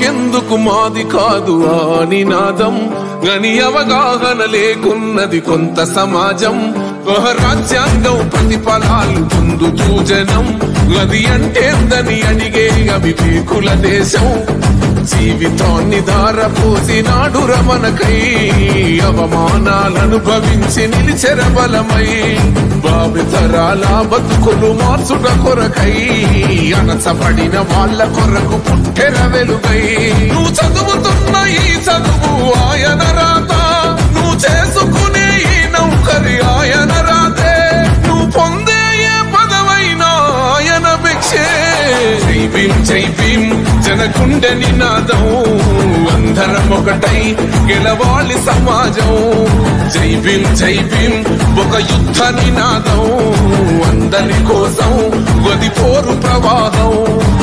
మాకెందుకు మాది కాదు ఆ నినాదం గని అవగాహన లేకున్నది కొంత సమాజం ఒక రాజ్యాంగం ప్రతిఫలాలు పొందుతూ జనం గది అంటేందని అడిగే అవివేకుల దేశం జీవితాన్ని ధారపోసినాడు రమణకై అవమానాలను భవించి నిలిచెర బలమై భావితరాల బతుకులు మార్చుట కొరకై అణచబడిన వాళ్ళ కొరకు పుట్టెర వెలుగై నువ్వు చదువుతున్న ఈ చదువు ఆయన రాత నువ్వు చేసుకునే ఈ నౌకరి ఆయన రాతే నువ్వు పొందే ఏ పదవైనా ఆయన భిక్షే జై భీం జై భీం జనకుండ నినాదం అందరం ఒకటై గెలవాలి సమాజం జై భీం జై భీం ఒక యుద్ధ నినాదం అందరి కోసం గది పోరు ప్రవాహం